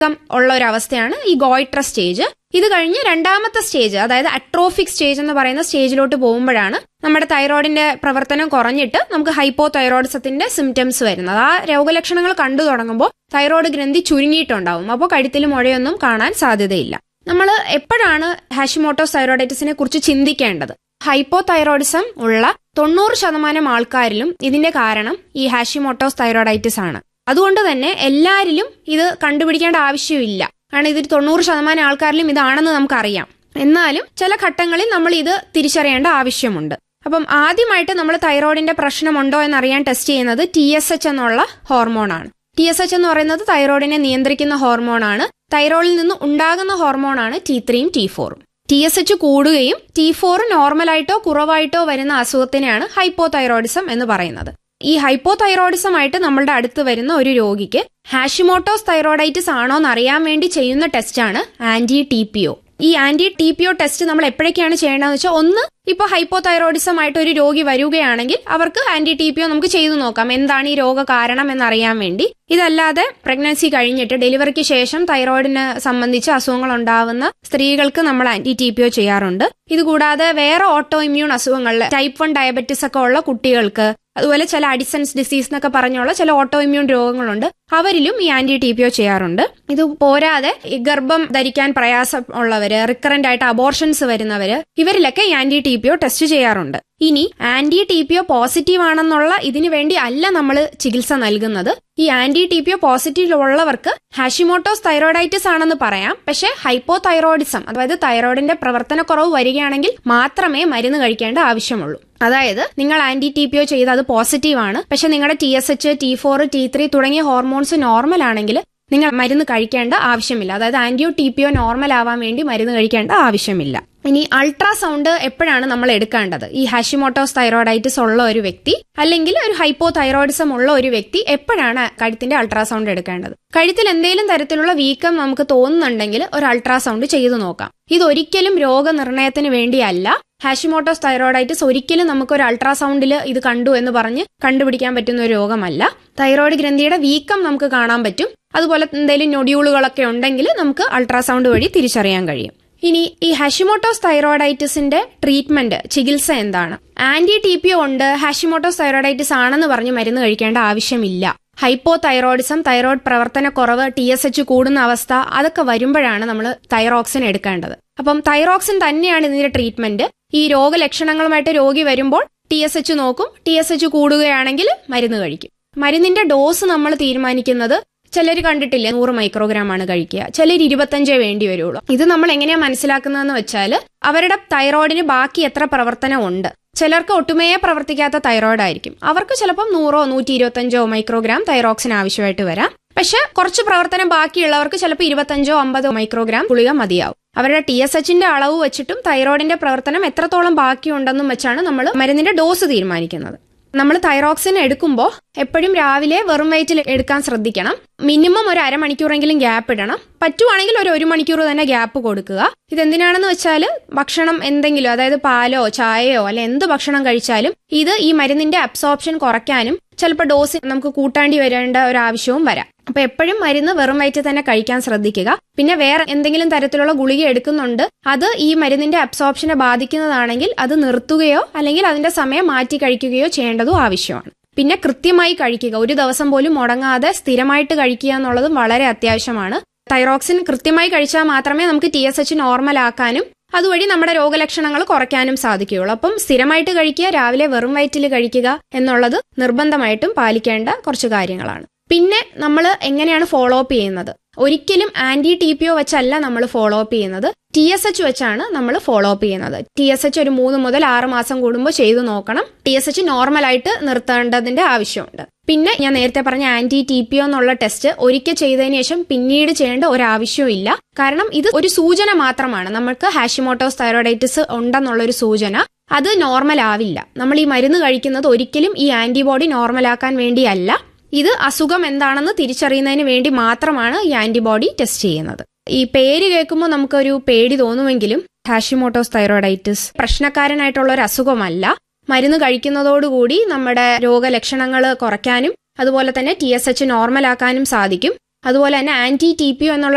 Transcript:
വീക്കം ഉള്ള ഒരു അവസ്ഥയാണ് ഈ ഗോയിട്ര സ്റ്റേജ് ഇത് കഴിഞ്ഞ് രണ്ടാമത്തെ സ്റ്റേജ് അതായത് അട്രോഫിക് സ്റ്റേജ് എന്ന് പറയുന്ന സ്റ്റേജിലോട്ട് പോകുമ്പോഴാണ് നമ്മുടെ തൈറോയിഡിന്റെ പ്രവർത്തനം കുറഞ്ഞിട്ട് നമുക്ക് ഹൈപ്പോ തൈറോയിഡിസത്തിന്റെ സിംറ്റംസ് വരുന്നത് ആ രോഗലക്ഷണങ്ങൾ കണ്ടു തുടങ്ങുമ്പോൾ തൈറോയ്ഡ് ഗ്രന്ഥി ചുരുങ്ങിയിട്ടുണ്ടാവും അപ്പോൾ കഴുത്തിൽ മുഴയൊന്നും കാണാൻ സാധ്യതയില്ല നമ്മൾ എപ്പോഴാണ് ഹാഷിമോട്ടോസ് തൈറോയിഡൈറ്റിസിനെ കുറിച്ച് ചിന്തിക്കേണ്ടത് ഹൈപ്പോ തൈറോയിഡിസം ഉള്ള തൊണ്ണൂറ് ശതമാനം ആൾക്കാരിലും ഇതിന്റെ കാരണം ഈ ഹാഷിമോട്ടോസ് തൈറോയിഡൈറ്റിസ് ആണ് അതുകൊണ്ട് തന്നെ എല്ലാരിലും ഇത് കണ്ടുപിടിക്കേണ്ട ആവശ്യമില്ല കാരണം ഇതിൽ തൊണ്ണൂറ് ശതമാനം ആൾക്കാരിലും ഇതാണെന്ന് നമുക്കറിയാം എന്നാലും ചില ഘട്ടങ്ങളിൽ നമ്മൾ ഇത് തിരിച്ചറിയേണ്ട ആവശ്യമുണ്ട് അപ്പം ആദ്യമായിട്ട് നമ്മൾ തൈറോയിഡിന്റെ പ്രശ്നമുണ്ടോ എന്നറിയാൻ ടെസ്റ്റ് ചെയ്യുന്നത് ടി എസ് എച്ച് എന്നുള്ള ഹോർമോണാണ് ടി എസ് എച്ച് എന്ന് പറയുന്നത് തൈറോയിഡിനെ നിയന്ത്രിക്കുന്ന ഹോർമോണാണ് തൈറോയിഡിൽ നിന്ന് ഉണ്ടാകുന്ന ഹോർമോണാണ് ടി ത്രീയും ടി ഫോറും ടി എസ് എച്ച് കൂടുകയും ടി ഫോർ നോർമലായിട്ടോ കുറവായിട്ടോ വരുന്ന അസുഖത്തിനെയാണ് ഹൈപ്പോ തൈറോയിഡിസം എന്ന് പറയുന്നത് ഈ ഹൈപ്പോ തൈറോയിഡിസം ആയിട്ട് നമ്മളുടെ അടുത്ത് വരുന്ന ഒരു രോഗിക്ക് ഹാഷിമോട്ടോസ് തൈറോയിഡൈറ്റിസ് ആണോ എന്ന് അറിയാൻ വേണ്ടി ചെയ്യുന്ന ടെസ്റ്റാണ് ആന്റി ടി പി ഒ ഈ anti T P O test നമ്മൾ എപ്പോഴൊക്കെയാണ് ചെയ്യേണ്ടതെന്ന് വെച്ചാൽ ഒന്ന് ഇപ്പോൾ ഹൈപ്പോ തൈറോയിഡിസം ആയിട്ട് ഒരു രോഗി വരികയാണെങ്കിൽ അവർക്ക് ആന്റി ടി പി ഒ നമുക്ക് ചെയ്തു നോക്കാം എന്താണ് ഈ രോഗ കാരണം എന്നറിയാൻ വേണ്ടി ഇതല്ലാതെ പ്രഗ്നൻസി കഴിഞ്ഞിട്ട് ഡെലിവറിക്ക് ശേഷം തൈറോയിഡിന് സംബന്ധിച്ച് അസുഖങ്ങൾ ഉണ്ടാവുന്ന സ്ത്രീകൾക്ക് നമ്മൾ ആന്റി ടി പി ഒ ചെയ്യാറുണ്ട് ഇതുകൂടാതെ വേറെ ഓട്ടോ ഇമ്മ്യൂൺ അസുഖങ്ങളിൽ ടൈപ്പ് വൺ ഡയബറ്റിസ് ഒക്കെ ഉള്ള കുട്ടികൾക്ക് അതുപോലെ ചില അഡിസൻസ് ഡിസീസ് എന്നൊക്കെ പറഞ്ഞുള്ള ചില ഓട്ടോ ഇമ്മ്യൂൺ രോഗങ്ങളുണ്ട് അവരിലും ഈ ആന്റി ടി പി ഒ ചെയ്യാറുണ്ട് ഇത് പോരാതെ ഈ ഗർഭം ധരിക്കാൻ പ്രയാസം ഉള്ളവര് റിക്കറന്റ് ആയിട്ട് അബോർഷൻസ് വരുന്നവര് ഇവരിലൊക്കെ ഈ anti T P O test ചെയ്യാറുണ്ട് ഇനി anti T P O positive ആണെന്നുള്ള ഇതിനു വേണ്ടി അല്ല നമ്മൾ ചികിത്സ നൽകുന്നത് ഈ anti T P O positive ഉള്ളവർക്ക് ഹാഷിമോട്ടോസ് തൈറോയിഡൈറ്റിസ് ആണെന്ന് പറയാം പക്ഷെ ഹൈപ്പോ തൈറോയിഡിസം അതായത് തൈറോയിഡിന്റെ പ്രവർത്തനക്കുറവ് വരികയാണെങ്കിൽ മാത്രമേ മരുന്ന് കഴിക്കേണ്ട ആവശ്യമുള്ളൂ അതായത് നിങ്ങൾ ആന്റി ടി പി ഒ ചെയ്ത് അത് പോസിറ്റീവ് ആണ് പക്ഷെ നിങ്ങളുടെ T S H T four T three തുടങ്ങിയ ഹോർമോൺസ് നോർമൽ ആണെങ്കിൽ നിങ്ങൾ മരുന്ന് കഴിക്കേണ്ട ആവശ്യമില്ല അതായത് ആന്റിയോ ടി പി ഒ നോർമൽ ആവാൻ വേണ്ടി മരുന്ന് കഴിക്കേണ്ട ആവശ്യമില്ല ഇനി അൾട്രാസൗണ്ട് എപ്പോഴാണ് നമ്മൾ എടുക്കേണ്ടത് ഈ ഹാഷിമോട്ടോസ് തൈറോയിഡൈറ്റിസ് ഉള്ള ഒരു വ്യക്തി അല്ലെങ്കിൽ ഒരു ഹൈപ്പോ തൈറോയിഡിസം ഉള്ള ഒരു വ്യക്തി എപ്പോഴാണ് കഴുത്തിന്റെ അൾട്രാസൗണ്ട് എടുക്കേണ്ടത് കഴുത്തിൽ എന്തെങ്കിലും തരത്തിലുള്ള വീക്കം നമുക്ക് തോന്നുന്നുണ്ടെങ്കിൽ ഒരു അൾട്രാസൗണ്ട് ചെയ്തു നോക്കാം ഇതൊരിക്കലും രോഗനിർണയത്തിന് വേണ്ടിയല്ല ഹാഷിമോട്ടോസ് തൈറോയിഡൈറ്റിസ് ഒരിക്കലും നമുക്ക് ഒരു അൾട്രാസൗണ്ടിൽ ഇത് കണ്ടു എന്ന് പറഞ്ഞ് കണ്ടുപിടിക്കാൻ പറ്റുന്ന ഒരു രോഗമല്ല തൈറോയിഡ് ഗ്രന്ഥിയുടെ വീക്കം നമുക്ക് കാണാൻ പറ്റും അതുപോലെ എന്തെങ്കിലും നൊഡ്യൂളുകളൊക്കെ ഉണ്ടെങ്കിൽ നമുക്ക് അൾട്രാസൗണ്ട് വഴി തിരിച്ചറിയാൻ കഴിയും ഇനി ഈ ഹാഷിമോട്ടോസ് തൈറോയിഡൈറ്റിസിന്റെ ട്രീറ്റ്മെന്റ് ചികിത്സ എന്താണ് ആന്റി ടി പി ഉണ്ട് ഹാഷിമോട്ടോസ് തൈറോയിഡൈറ്റിസ് ആണെന്ന് പറഞ്ഞ് മരുന്ന് കഴിക്കേണ്ട ആവശ്യമില്ല ഹൈപ്പോ തൈറോയിഡിസം തൈറോയ്ഡ് പ്രവർത്തനക്കുറവ് ടി എസ് എച്ച് കൂടുന്ന അവസ്ഥ അതൊക്കെ വരുമ്പോഴാണ് നമ്മൾ തൈറോക്സിൻ എടുക്കേണ്ടത് അപ്പം തൈറോക്സിൻ തന്നെയാണ് ഇതിന്റെ ട്രീറ്റ്മെന്റ് ഈ രോഗലക്ഷണങ്ങളുമായിട്ട് രോഗി വരുമ്പോൾ ടി എസ് എച്ച് നോക്കും ടി എസ് എച്ച് കൂടുകയാണെങ്കിൽ മരുന്ന് കഴിക്കും മരുന്നിന്റെ ഡോസ് നമ്മൾ തീരുമാനിക്കുന്നത് ചിലർ കണ്ടിട്ടില്ലേ നൂറ് മൈക്രോഗ്രാം ആണ് കഴിക്കുക ചിലർ ഇരുപത്തഞ്ചേ വേണ്ടി വരുള്ളൂ ഇത് നമ്മൾ എങ്ങനെയാ മനസ്സിലാക്കുന്നതെന്ന് വെച്ചാൽ അവരുടെ തൈറോയിഡിന് ബാക്കി എത്ര പ്രവർത്തനം ഉണ്ട് ചിലർക്ക് ഒട്ടുമേ പ്രവർത്തിക്കാത്ത തൈറോയിഡ് ആയിരിക്കും അവർക്ക് ചിലപ്പം നൂറോ നൂറ്റി ഇരുപത്തഞ്ചോ മൈക്രോഗ്രാം തൈറോക്സിൻ ആവശ്യമായിട്ട് വരാം പക്ഷെ കുറച്ച് പ്രവർത്തനം ബാക്കിയുള്ളവർക്ക് ചിലപ്പോൾ ഇരുപത്തഞ്ചോ അമ്പതോ മൈക്രോഗ്രാം ഗുളിക മതിയാവും അവരുടെ ടി എസ് എച്ചിന്റെ അളവ് വെച്ചിട്ടും തൈറോയിഡിന്റെ പ്രവർത്തനം എത്രത്തോളം ബാക്കിയുണ്ടെന്നും വെച്ചാണ് നമ്മൾ മരുന്നിന്റെ ഡോസ് തീരുമാനിക്കുന്നത് നമ്മൾ തൈറോക്സിൻ എടുക്കുമ്പോൾ എപ്പോഴും രാവിലെ വെറും വയറ്റിൽ എടുക്കാൻ ശ്രദ്ധിക്കണം മിനിമം ഒരു അരമണിക്കൂറെങ്കിലും ഗ്യാപ്പ് ഇടണം പറ്റുവാണെങ്കിൽ ഒരു ഒരു മണിക്കൂർ തന്നെ ഗ്യാപ്പ് കൊടുക്കുക ഇതെന്തിനാണെന്ന് വെച്ചാൽ ഭക്ഷണം എന്തെങ്കിലും അതായത് പാലോ ചായയോ അല്ലെ എന്ത് ഭക്ഷണം കഴിച്ചാലും ഇത് ഈ മരുന്നിന്റെ അബ്സോർപ്ഷൻ കുറയ്ക്കാനും ചിലപ്പോൾ ഡോസ് നമുക്ക് കൂട്ടാണ്ടി വരേണ്ട ഒരു ആവശ്യവും വരാം അപ്പൊ എപ്പോഴും മരുന്ന് വെറും വയറ്റിൽ തന്നെ കഴിക്കാൻ ശ്രദ്ധിക്കുക പിന്നെ വേറെ എന്തെങ്കിലും തരത്തിലുള്ള ഗുളിക എടുക്കുന്നുണ്ട് അത് ഈ മരുന്നിന്റെ അബ്സോർപ്ഷനെ ബാധിക്കുന്നതാണെങ്കിൽ അത് നിർത്തുകയോ അല്ലെങ്കിൽ അതിന്റെ സമയം മാറ്റി കഴിക്കുകയോ ചെയ്യേണ്ടതും ആവശ്യമാണ് പിന്നെ കൃത്യമായി കഴിക്കുക ഒരു ദിവസം പോലും മുടങ്ങാതെ സ്ഥിരമായിട്ട് കഴിക്കുക എന്നുള്ളതും വളരെ അത്യാവശ്യമാണ് തൈറോക്സിൻ കൃത്യമായി കഴിച്ചാൽ മാത്രമേ നമുക്ക് ടി എസ് എച്ച് നോർമൽ ആക്കാനും അതുവഴി നമ്മുടെ രോഗലക്ഷണങ്ങൾ കുറയ്ക്കാനും സാധിക്കുകയുള്ളൂ അപ്പം സ്ഥിരമായിട്ട് കഴിക്കുക രാവിലെ വെറും വയറ്റിൽ കഴിക്കുക എന്നുള്ളത് നിർബന്ധമായിട്ടും പാലിക്കേണ്ട കുറച്ച് കാര്യങ്ങളാണ് പിന്നെ നമ്മൾ എങ്ങനെയാണ് ഫോളോ അപ്പ് ചെയ്യുന്നത് ഒരിക്കലും ആന്റി ടി പി ഒ വെച്ചല്ല നമ്മൾ ഫോളോ അപ്പ് ചെയ്യുന്നത് ടി എസ് എച്ച് വെച്ചാണ് നമ്മൾ ഫോളോ അപ്പ് ചെയ്യുന്നത് ടി എസ് എച്ച് ഒരു മൂന്ന് മുതൽ ആറ് മാസം കൂടുമ്പോൾ ചെയ്തു നോക്കണം ടി എസ് എച്ച് നോർമലായിട്ട് നിർത്തേണ്ടതിന്റെ ആവശ്യമുണ്ട് പിന്നെ ഞാൻ നേരത്തെ പറഞ്ഞ ആന്റി ടി പി ഒ എന്നുള്ള ടെസ്റ്റ് ഒരിക്കൽ ചെയ്തതിനു ശേഷം പിന്നീട് ചെയ്യേണ്ട ഒരു ആവശ്യവും ഇല്ല കാരണം ഇത് ഒരു സൂചന മാത്രമാണ് നമുക്ക് ഹാഷിമോട്ടോസ് തൈറോയിഡൈറ്റിസ് ഉണ്ടെന്നുള്ള ഒരു സൂചന അത് നോർമൽ ആവില്ല നമ്മൾ ഈ മരുന്ന് കഴിക്കുന്നത് ഒരിക്കലും ഈ ആന്റിബോഡി നോർമലാക്കാൻ വേണ്ടിയല്ല ഇത് അസുഖം എന്താണെന്ന് തിരിച്ചറിയുന്നതിന് വേണ്ടി മാത്രമാണ് ഈ ആന്റിബോഡി ടെസ്റ്റ് ചെയ്യുന്നത് ഈ പേര് കേൾക്കുമ്പോൾ നമുക്കൊരു പേടി തോന്നുമെങ്കിലും ഹാഷിമോട്ടോസ് തൈറോയിഡൈറ്റിസ് പ്രശ്നക്കാരനായിട്ടുള്ള ഒരു അസുഖമല്ല മരുന്ന് കഴിക്കുന്നതോടുകൂടി നമ്മുടെ രോഗലക്ഷണങ്ങൾ കുറയ്ക്കാനും അതുപോലെ തന്നെ ടി എസ് എച്ച് നോർമലാക്കാനും സാധിക്കും അതുപോലെ തന്നെ ആന്റി ടി പി എന്നുള്ള